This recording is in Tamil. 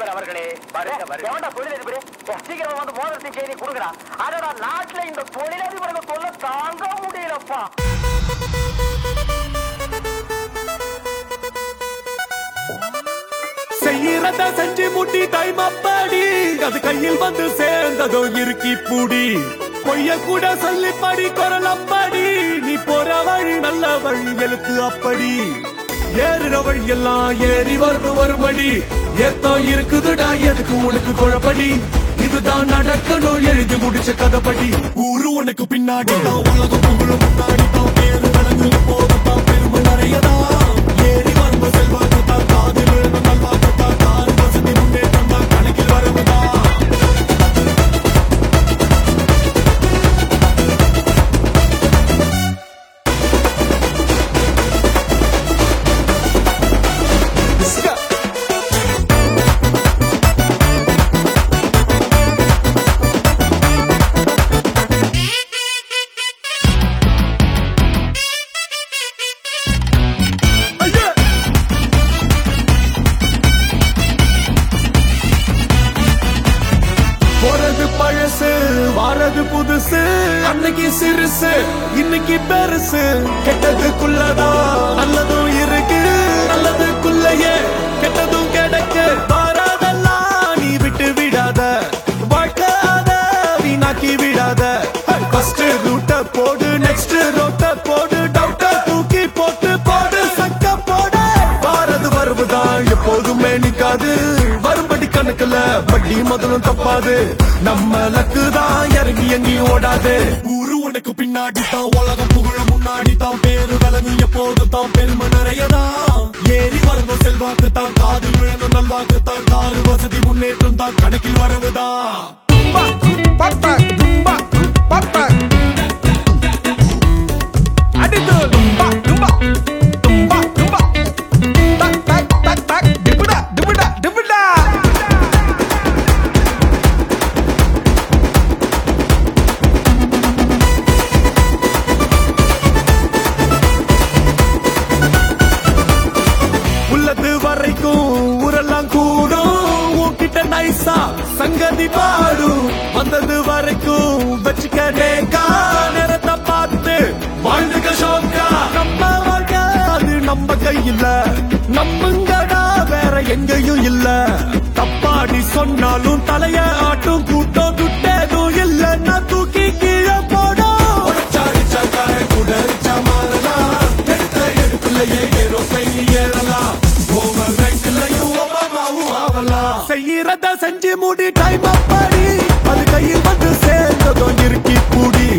தலைவர் அவர்களே வருக, வருக. எவன்டா தொழிலதிபர் சீக்கிரம் வந்து மோதிரத்தின் செய்தி கொடுங்கடா அதோட நாட்டுல இந்த தொழிலதிபர்கள் தொல்லை தாங்க முடியலப்பா செய்யறத செஞ்சு முட்டி டைம் அப்பாடி அது கையில் வந்து சேர்ந்ததோ இறுக்கி பூடி பொய்ய கூட சொல்லி படி குரல் அப்படி நீ போற வழி நல்ல வழி எழுத்து அப்படி ஏறுற வழி எல்லாம் ஏறி வரணும் வரும்படி ஏத்தோ இருக்குதுடா எதுக்கு உனக்கு குழப்படி இதுதான் நடக்கணும் எழுதி முடிச்ச கதைப்படி ஊரு உனக்கு பின்னாடி தான் உலகம் புகழும் முன்னாடி தான் பேரு விளங்கு போதும் பெருமை நிறையதான் ஏறி வரும்ப செல்வாக்குத்தான் காதில் விழுந்த நல்வாக்குத்தான் காரு வசதி முன்னேற்றம் தான் கணக்கில் வரவுதான் போறது பழசு வாரது புதுசு அன்னைக்கு சிறுசு இன்னைக்கு பெருசு கெட்டதுக்குள்ளதான் நல்லதும் இருக்கு நல்லதுக்குள்ளயே கெட்டதும் கிடைக்கு வாராதெல்லாம் நீ விட்டு விடாத வாழ்க்கை அத வீணாக்கி விடாத ஃபர்ஸ்ட் ரூட்ட போடு நெக்ஸ்ட் ரோட்ட போடு டவுட்ட தூக்கி போட்டு போடு சக்க போடு வாரது வருவதான் எப்போதுமே நிக்காது வரும்படி கணக்குல வட்டி முதலும் தப்பாது நம்ம லக்கு தான் இறங்கி எங்கேயும் ஓடாது ஊரு உனக்கு பின்னாடி தான் உலகம் புகழ முன்னாடி தான் பேரு விலங்கு எப்போது தான் பெருமை நிறையதான் ஏறி வரணும் செல்வாக்கு தான் காது விழணும் நல்வாக்கு தான் காரு வசதி முன்னேற்றம் தான் கணக்கில் வரவுதான் உள்ளது வரைக்கும் ஊரெல்லாம் கூடும் உன்கிட்ட நைசா சங்கதி பாடும் வந்தது வரைக்கும் வச்சுக்க நேக்கா நேரத்தை பார்த்து வாழ்ந்துக்க ஷோக்கா நம்ம வாழ்க்கை அது நம்ம கையில நம்மங்கடா வேற எங்கேயும் இல்ல தப்பாடி சொன்னாலும் தலைய ஆட்டும் கூட்டம் துட்டேதும் இல்ல நான் தூக்கி கீழே போடும் உடைச்சாடிச்சா காரை குடரிச்சா மாறலாம் எடுத்த எடுப்புலயே ஏரோப்ளைன் ஏறலாம் ஓவர் ரைட்லயும் ஒபாமாவும் ஆவலாம் செய்யறத செஞ்சு மூடி டைம் அப்படி அது கையில் வந்து சேர்ந்ததும் இறுக்கி கூடி